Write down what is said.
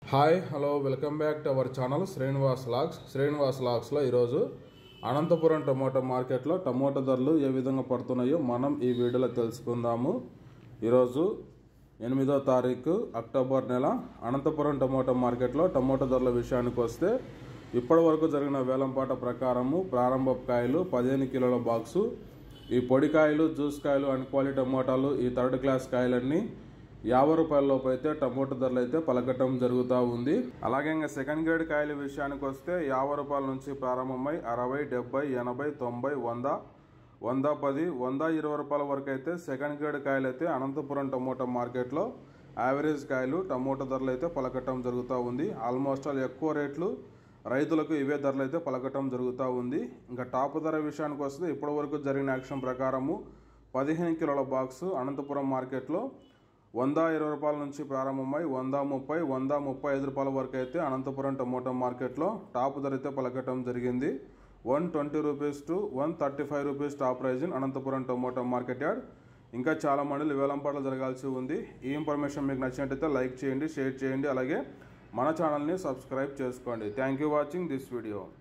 hi hello welcome back to our channel Srinivas logs Srinivas లాగ్స్లో ఈరోజు Anantapur tomato మార్కెట్లో టమోటా ధరలు ఏ విధంగా పడుతున్నాయో మనం ఈ వీడియోలో తెలుసుకుందాము ఈరోజు ఎనిమిదో తారీఖు అక్టోబర్ నెల అనంతపురం టమోటా మార్కెట్లో టమోటా ధరల విషయానికి వస్తే ఇప్పటి వరకు జరిగిన వేలంపాట ప్రకారము ప్రారంభ కాయలు పదిహేను కిలోల బాక్సు ఈ పొడి కాయలు జ్యూస్ కాయలు అండ్ క్వాలిటీ టమోటాలు ఈ థర్డ్ క్లాస్ కాయలన్నీ యాభై రూపాయల లోపు అయితే టమోటా ధరలు అయితే పలకటం జరుగుతూ ఉంది అలాగే ఇంకా సెకండ్ గ్రేడ్ కాయల విషయానికి వస్తే యాభై రూపాయల నుంచి ప్రారంభమై అరవై డెబ్బై ఎనభై తొంభై వంద వంద పది వంద ఇరవై రూపాయల వరకు అయితే సెకండ్ గ్రేడ్ కాయలు అయితే అనంతపురం టమోటా మార్కెట్లో యావరేజ్ కాయలు టమోటా ధరలు అయితే పలకటం జరుగుతూ ఉంది ఆల్మోస్ట్ ఆల్ ఎక్కువ రేట్లు రైతులకు ఇవే ధరలు అయితే పలకటం జరుగుతూ ఉంది ఇంకా టాప్ ధర విషయానికి వస్తే ఇప్పటి వరకు జరిగిన యాక్షన్ ప్రకారము పదిహేను కిలోల బాక్సు అనంతపురం మార్కెట్లో వంద ఇరవై రూపాయల నుంచి ప్రారంభమై వంద ముప్పై వంద ముప్పై ఐదు రూపాయల వరకు అయితే అనంతపురం టమోటా మార్కెట్లో టాప్ ధర అయితే పలకటం జరిగింది one twenty rupees to one thirty five rupees top price in Anantapur tomato market yard ఇంకా చాలా మండలి వేలంపాట్లు జరగాల్సి ఉంది ఈ ఇన్ఫర్మేషన్ మీకు నచ్చినట్టయితే లైక్ చేయండి షేర్ చేయండి అలాగే మన ఛానల్ని సబ్స్క్రైబ్ చేసుకోండి thank you watching this video